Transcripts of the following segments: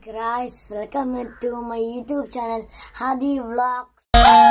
guys, welcome to my YouTube channel Hadi Vlogs.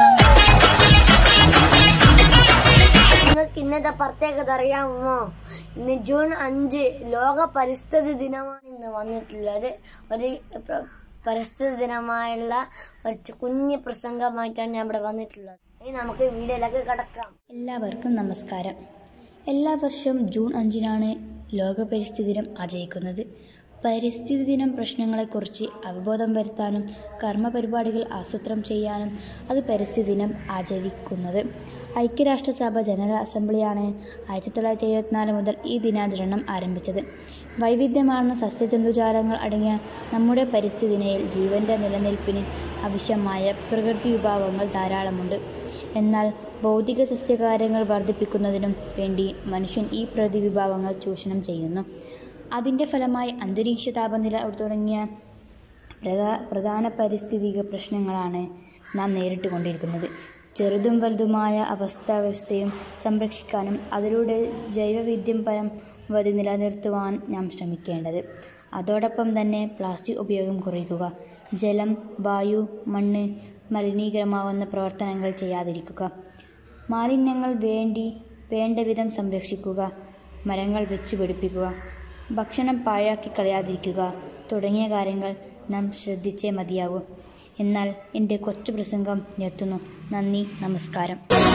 നിങ്ങൾക്ക് ഇന്നത്തെ പ്രത്യേകത അറിയാമോ ഇന്ന് ജൂൺ അഞ്ച് ലോക പരിസ്ഥിതി ദിനമാണ് ഇന്ന് വന്നിട്ടുള്ളത് ഒരു പ്ര- പരിസ്ഥിതി ദിനമായുള്ള ഒരു ചു- കുഞ്ഞു പ്രസംഗമായിട്ടാണ് ഞാൻ ഇവിടെ വന്നിട്ടുള്ളത് ഇനി നമുക്ക് വീഡിയോയിലേക്ക് കടക്കാം എല്ലാവർക്കും നമസ്കാരം എല്ലാ വർഷവും ജൂൺ അഞ്ചിനാണ് ലോക പരിസ്ഥിതി ദിനം ആചരിക്കുന്നത് പരിസ്ഥിതി ദിനം പ്രശ്നങ്ങളെക്കുറിച്ച് അവബോധം വരുത്താനും കർമ്മ പരിപാടികൾ ആസൂത്രണം ചെയ്യാനും അത് പരിസ്ഥിതി ദിനം ആചരിക്കുന്നത് ഐക്യരാഷ്ട്രസഭ ജനറൽ അസംബ്ലിയാണ് ആയിരത്തി തൊള്ളായിരത്തി എഴുപത്തിനാല് മുതൽ ഈ ദിനാചരണം ആരംഭിച്ചത് വൈവിധ്യമാർന്ന സസ്യജന്തുജാലങ്ങൾ അടങ്ങിയ നമ്മുടെ പരിസ്ഥിതിയിൽ ജീവന്റെ നിലനിൽപ്പിന് ആവശ്യമായ പ്രകൃതി വിഭവങ്ങൾ ധാരാളമുണ്ട് എന്നാൽ ഭൗതിക സസ്യകാര്യങ്ങൾ വർദ്ധിപ്പിക്കുന്നതിനും വേണ്ടി മനുഷ്യൻ ഈ പ്രതിവിഭാവങ്ങൾ ചൂഷണം ചെയ്യുന്നു അതിൻ്റെ ഫലമായി അന്തരീക്ഷ താപനില തുടങ്ങിയ പ്രധാ പ്രധാന പാരിസ്ഥിതിക പ്രശ്നങ്ങളാണ് നാം നേരിട്ട് കൊണ്ടിരിക്കുന്നത് ചെറുതും വലുതുമായ അവസ്ഥാവ്യവസ്ഥയും സംരക്ഷിക്കാനും അതിലൂടെ ജൈവവിദ്യം പരമാവധി നിലനിർത്തുവാൻ നാം ശ്രമിക്കേണ്ടത് അതോടൊപ്പം തന്നെ പ്ലാസ്റ്റിക് ഉപയോഗം കുറയ്ക്കുക ജലം വായു മണ്ണ് മലിനീകരമാകുന്ന പ്രവർത്തനങ്ങൾ ചെയ്യാതിരിക്കുക മാലിന്യങ്ങൾ വേണ്ടി വേണ്ട വിധം സംരക്ഷിക്കുക മരങ്ങൾ വെച്ചു പിടിപ്പിക്കുക ഭക്ഷണം പാഴാക്കി കളയാതിരിക്കുക തുടങ്ങിയ കാര്യങ്ങൾ നാം ശ്രദ്ധിച്ചേ മതിയാകൂ എന്നാൽ എൻ്റെ കൊച്ചു പ്രസംഗം നിർത്തുന്നു നന്ദി നമസ്കാരം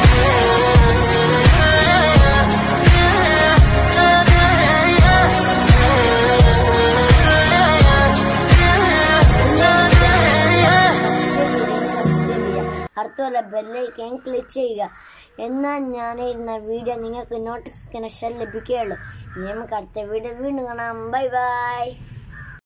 അടുത്തുള്ള ബെല്ലൈക്കൻ ക്ലിക്ക് ചെയ്യുക എന്നാൽ ഞാൻ ഇരുന്ന വീഡിയോ നിങ്ങൾക്ക് നോട്ടിഫിക്കേഷൻ ലഭിക്കുകയുള്ളൂ ഇനി നമുക്ക് അടുത്ത വീഡിയോ വീണ്ടും കാണാം ബൈ ബൈ